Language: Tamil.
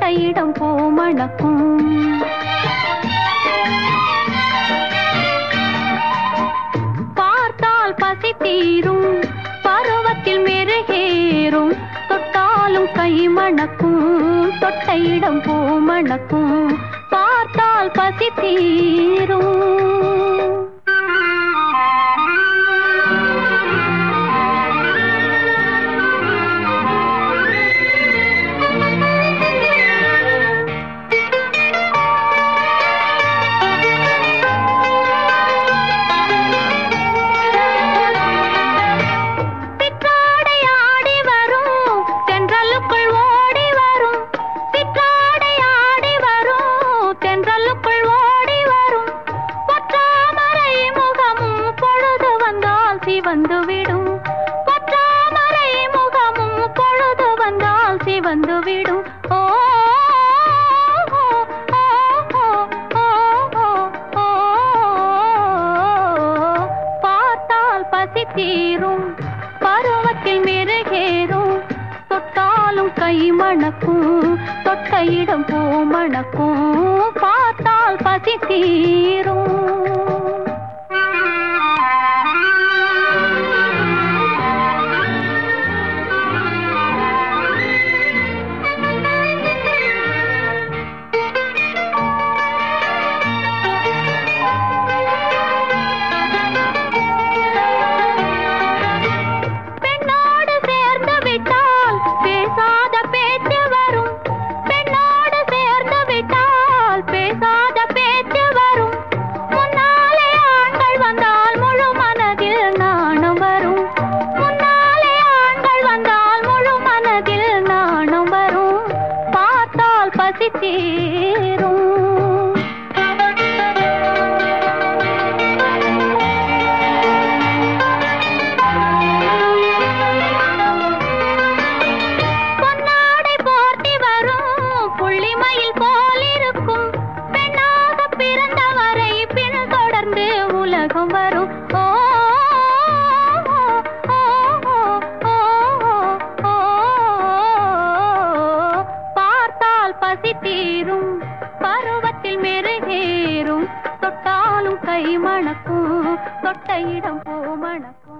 இடம் பூமணக்கும் பார்த்தால் பசி தீரும் பருவத்தில் மெருகேறும் தொட்டாலும் கை மணக்கும் தொட்ட இடம் பூமணக்கும் பார்த்தால் பசி தீரும் சிற்றாடை ஆடி வரும் தென்றலுக்குள் ஓடி வரும் சிற்றாடை ஆடி வரும் தென்றலுக்குள் ஓடி வரும் பொற்றாமரை முகமும் பொழுது வந்தால் சிவந்து விடும் பொற்றாமரை முகமும் பொழுது வந்தால் சிவந்து விடும் ஓ ஓ, ஓ, ஓ, ஓ, ஓ, ஓ. பார்த்தால் பசி தீரும் பருவத்தில் மெருகேறும் தொட்டாலும் கை மணக்கும் தொட்ட இடம் பூ மணக்கும் பார்த்தால் பசி தீரும் பெண்ணோடு சேர்ந்து விட்டால் பேசாத பேச்சு வரும் பெண்ணோடு சேர்ந்து விட்டால் பேசாத பேச்சு வரும் முன்னாலே ஆண்கள் வந்தால் முழு மனதில் நாணம் வரும் முன்னாலே ஆண்கள் வந்தால் முழு மனதில் நாணம் வரும் பார்த்தால் பசி தீரும் பொன்னாடை போர்த்தி வரும் புள்ளிமயில் போல் இருக்கும் பெண்ணாக பிறந்தவரை பின் தொடர்ந்து உலகம் வரும் ஓ ஓ, ஓ, ஓ, ஓ. பார்த்தால் பசி தீரும் பருவத்தில் மெருகேறும் தொட்டாலும் கை மணக்கும் தொட்ட இடம் பூ மணக்கும்